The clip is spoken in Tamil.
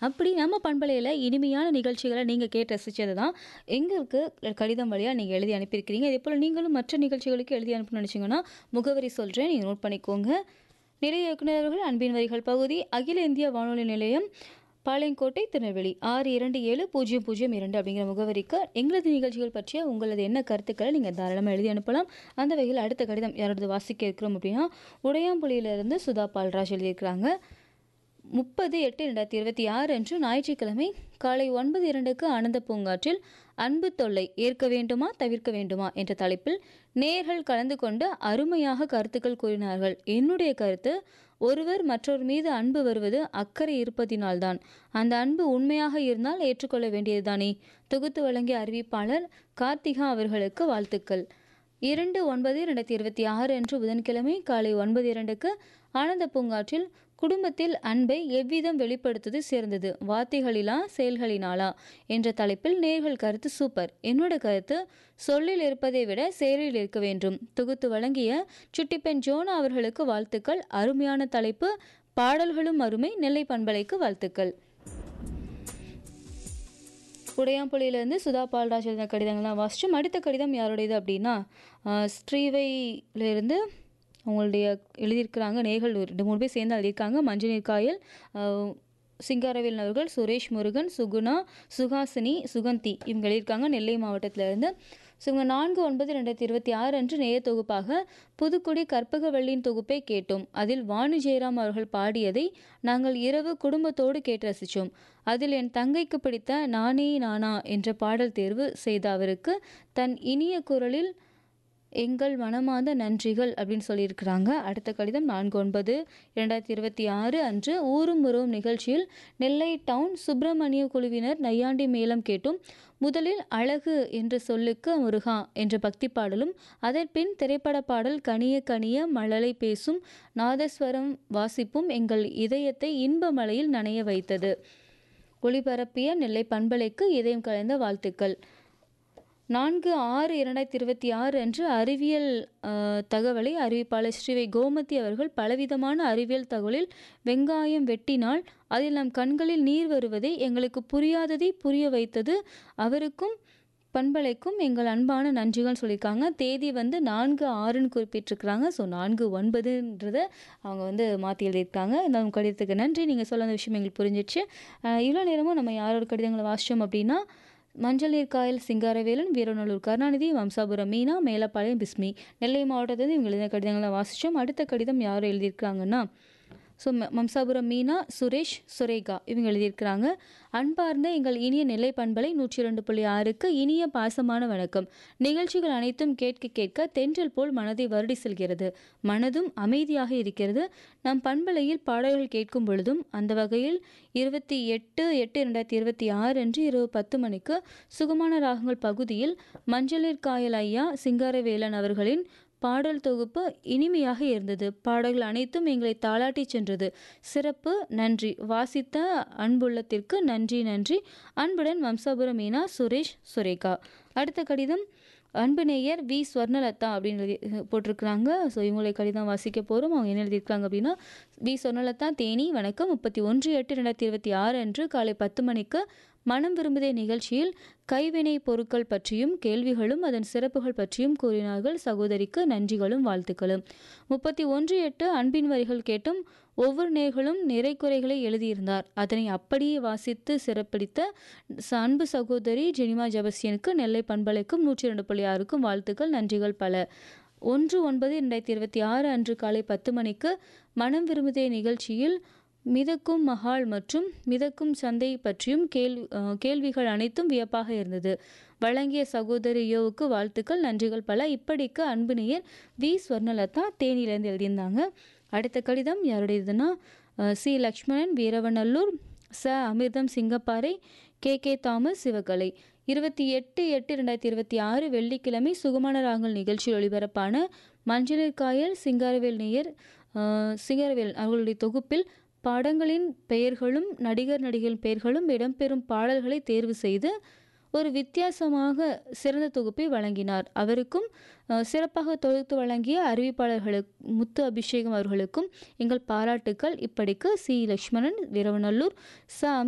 அப்படி நம்ம பண்பலையில் இனிமையான நிகழ்ச்சிகளை நீங்கள் கேட்டு ரசித்தது தான் எங்களுக்கு கடிதம் வழியாக நீங்கள் எழுதி அனுப்பியிருக்கிறீங்க இதே போல் நீங்களும் மற்ற நிகழ்ச்சிகளுக்கு எழுதி அனுப்பணும்னு நினச்சிங்கன்னா முகவரி சொல்கிறேன் நீங்கள் நோட் பண்ணிக்கோங்க நிலைய இயக்குநர்கள் அன்பின் வரிகள் பகுதி அகில இந்திய வானொலி நிலையம் பாளையங்கோட்டை திருநெல்வேலி ஆறு இரண்டு ஏழு பூஜ்ஜியம் பூஜ்ஜியம் இரண்டு அப்படிங்கிற முகவரிக்கு எங்களது நிகழ்ச்சிகள் பற்றிய உங்களது என்ன கருத்துக்களை நீங்கள் தாராளமாக எழுதி அனுப்பலாம் அந்த வகையில் அடுத்த கடிதம் யாராவது வாசிக்க இருக்கிறோம் அப்படின்னா உடையாம்புலியிலிருந்து சுதா பால்ராஜ் எழுதியிருக்கிறாங்க முப்பது எட்டு ரெண்டாயிரத்தி இருபத்தி ஆறு அன்று ஞாயிற்றுக்கிழமை காலை ஒன்பது இரண்டுக்கு ஆனந்த பூங்காற்றில் அன்பு தொல்லை ஏற்க வேண்டுமா தவிர்க்க வேண்டுமா என்ற தலைப்பில் நேர்கள் கலந்து கொண்டு அருமையாக கருத்துக்கள் கூறினார்கள் என்னுடைய கருத்து ஒருவர் மற்றொரு மீது அன்பு வருவது அக்கறை இருப்பதினால்தான் அந்த அன்பு உண்மையாக இருந்தால் ஏற்றுக்கொள்ள வேண்டியதுதானே தொகுத்து வழங்கிய அறிவிப்பாளர் கார்த்திகா அவர்களுக்கு வாழ்த்துக்கள் இரண்டு ஒன்பது ரெண்டாயிரத்தி இருபத்தி ஆறு அன்று புதன்கிழமை காலை ஒன்பது இரண்டுக்கு ஆனந்த பூங்காற்றில் குடும்பத்தில் அன்பை எவ்விதம் வெளிப்படுத்துவது சிறந்தது வார்த்தைகளிலா செயல்களினாலா என்ற தலைப்பில் நேர்கள் கருத்து சூப்பர் என்னோட கருத்து சொல்லில் இருப்பதை விட செயலில் இருக்க வேண்டும் தொகுத்து வழங்கிய சுட்டிப்பெண் ஜோனா அவர்களுக்கு வாழ்த்துக்கள் அருமையான தலைப்பு பாடல்களும் அருமை நெல்லை பண்பலைக்கு வாழ்த்துக்கள் உடையாம்புலியிலேருந்து சுதா பால்ராஜ் எழுதின கடிதங்கள்லாம் வாசிச்சோம் அடுத்த கடிதம் யாருடையது அப்படின்னா ஆஹ், ஸ்ரீவையிலிருந்து அவங்களுடைய எழுதியிருக்கிறாங்க நேர்கள் ஒரு ரெண்டு மூணு பேர் சேர்ந்து எழுதியிருக்காங்க மஞ்சள் நீர்க்காயல் ஆஹ், சிங்காரவேலன் அவர்கள் சுரேஷ் முருகன் சுகுணா சுஹாசினி சுகந்தி இவங்க எழுதியிருக்காங்க நெல்லை மாவட்டத்திலிருந்து ஸோ இவங்க நான்கு ஒன்பது ரெண்டாயிரத்தி இருபத்தி ஆறு அன்று நேய தொகுப்பாக புதுக்குடி கற்பகவள்ளியின் தொகுப்பை கேட்டோம் அதில் வாணி ஜெயராம் அவர்கள் பாடியதை நாங்கள் இரவு குடும்பத்தோடு கேட்டு ரசித்தோம் அதில் என் தங்கைக்கு பிடித்த நானே நானா என்ற பாடல் தேர்வு செய்த அவருக்கு தன் இனிய குரலில் எங்கள் மனமார்ந்த நன்றிகள் அப்படின்னு சொல்லியிருக்கிறாங்க அடுத்த கடிதம் நான்கு ஒன்பது இரண்டாயிரத்தி இருபத்தி ஆறு அன்று ஊரும் உறவும் நிகழ்ச்சியில் நெல்லை டவுன் சுப்பிரமணிய குழுவினர் நையாண்டி மேளம் கேட்டும் முதலில் அழகு என்ற சொல்லுக்கு முருகா என்ற பக்தி பாடலும் அதன்பின் திரைப்பட பாடல் கனிய கனிய மழலை பேசும் நாதஸ்வரம் வாசிப்பும் எங்கள் இதயத்தை இன்ப மலையில் நனைய வைத்தது ஒளிபரப்பிய நெல்லை பண்பலைக்கு இதயம் கலந்த வாழ்த்துக்கள் நான்கு ஆறு இரண்டாயிரத்தி இருபத்தி ஆறு அன்று அறிவியல் அஹ், தகவலை அறிவிப்பாளர் ஸ்ரீவை கோமதி அவர்கள் பலவிதமான அறிவியல் தகவலில் வெங்காயம் வெட்டினால் அதில் நம் கண்களில் நீர் வருவதை எங்களுக்கு புரியாததை புரிய வைத்தது அவருக்கும் பண்பலைக்கும் எங்கள் அன்பான நன்றிகள் சொல்லியிருக்காங்க தேதி வந்து நான்கு ஆறுன்னு குறிப்பிட்டிருக்கிறாங்க ஸோ நான்கு ஒன்பதுன்றத அவங்க வந்து மாற்றி எழுதியிருக்காங்க இந்த உங்க கடிதத்துக்கு நன்றி நீங்கள் சொல்ல அந்த விஷயம் எங்களுக்கு புரிஞ்சிச்சு அஹ் இவ்வளோ நேரமும் நம்ம யாரோட கடிதங்களை வாசித்தோம் அப்படின்னா மஞ்சள் நீர்க்காயல் சிங்காரவேலன் வீரநல்லூர் கருணாநிதி வம்சாபுரம் மீனா மேலப்பாளையம் பிஸ்மி நெல்லை மாவட்டத்திலிருந்து இவங்க எழுதின கடிதங்களை வாசித்தோம் அடுத்த கடிதம் யார் எழுதியிருக்கிறாங்கன்னா ஸோ மம்சாபுரம் மீனா சுரேஷ் சுரேகா இவங்க எழுதியிருக்கிறாங்க அன்பார்ந்த எங்கள் இனிய நெல்லை பண்பலை நூற்றி இரண்டு புள்ளி ஆறுக்கு இனிய பாசமான வணக்கம் நிகழ்ச்சிகள் அனைத்தும் கேட்க கேட்க தென்றல் போல் மனதை வருடி செல்கிறது மனதும் அமைதியாக இருக்கிறது நம் பண்பலையில் பாடல்கள் கேட்கும் பொழுதும் அந்த வகையில் இருபத்தி எட்டு எட்டு இரண்டாயிரத்தி இருபத்தி ஆறு அன்று இரவு பத்து மணிக்கு சுகமான ராகங்கள் பகுதியில் மஞ்சளிர் காயல் ஐயா சிங்காரவேலன் அவர்களின் பாடல் தொகுப்பு இனிமையாக இருந்தது பாடல்கள் அனைத்தும் எங்களை தாளாட்டி சென்றது சிறப்பு நன்றி வாசித்த அன்புள்ளத்திற்கு நன்றி நன்றி அன்புடன் வம்சாபுரம் மீனா சுரேஷ் சுரேகா அடுத்த கடிதம் அன்பு நேயர் வி ஸ்வர்ணலதா அப்படின்னு எழுதி போட்டிருக்கிறாங்க ஸோ இவங்களை கடிதம் வாசிக்க போகிறோம் அவங்க என்ன எழுதியிருக்காங்க அப்படின்னா வி ஸ்வர்ணலதா தேனி வணக்கம் முப்பத்தி ஒன்று எட்டு ரெண்டாயிரத்தி இருபத்தி ஆறு அன்று காலை பத்து மணிக்கு மனம் விரும்புதே நிகழ்ச்சியில் கைவினை பொருட்கள் பற்றியும் கேள்விகளும் அதன் சிறப்புகள் பற்றியும் கூறினார்கள் சகோதரிக்கு நன்றிகளும் வாழ்த்துக்களும் முப்பத்தி ஒன்று எட்டு அன்பின் வரிகள் கேட்டும் ஒவ்வொரு நேர்களும் நிறை குறைகளை எழுதியிருந்தார் அதனை அப்படியே வாசித்து சிறப்பிடித்த ச- அன்பு சகோதரி ஜெனிமா ஜபஸ்யனுக்கு நெல்லை பண்பலைக்கும் நூற்றி இரண்டு புள்ளி ஆறுக்கும் வாழ்த்துக்கள் நன்றிகள் பல ஒன்று ஒன்பது ரெண்டாயிரத்தி இருபத்தி ஆறு அன்று காலை பத்து மணிக்கு மனம் விரும்புதே நிகழ்ச்சியில் மிதக்கும் மஹால் மற்றும் மிதக்கும் சந்தை பற்றியும் கேள் அஹ், கேள்விகள் அனைத்தும் வியப்பாக இருந்தது வழங்கிய சகோதரி யோவுக்கு வாழ்த்துக்கள் நன்றிகள் பல இப்படிக்கு அன்பு நேயர் வி ஸ்வர்ணலதா தேனியிலேருந்து எழுதியிருந்தாங்க அடுத்த கடிதம் யாருடையதுன்னா அஹ், சி லக்ஷ்மணன் வீரவநல்லூர் ச Amirtham Singapparai K K Thomas Sivakalai இருபத்தி எட்டு எட்டு ரெண்டாயிரத்தி இருபத்தி ஆறு வெள்ளிக்கிழமை சுகமான ராகங்கள் நிகழ்ச்சி ஒளிபரப்பான மஞ்சளிர் காயல் சிங்காரவேல் நேயர் அஹ், சிங்காரவேல் அவர்களுடைய தொகுப்பில் படங்களின் பெயர்களும் நடிகர் நடிகைகளின் பெயர்களும் இடம்பெறும் பாடல்களை தேர்வு செய்து ஒரு வித்தியாசமாக சிறந்த தொகுப்பை வழங்கினார் அவருக்கும் அஹ், சிறப்பாக தொகுத்து வழங்கிய அறிவிப்பாளர்களுக்கு முத்து அபிஷேகம் அவர்களுக்கும் எங்கள் பாராட்டுக்கள் இப்படிக்கு சி லக்ஷ்மணன் வீரவநல்லூர் ச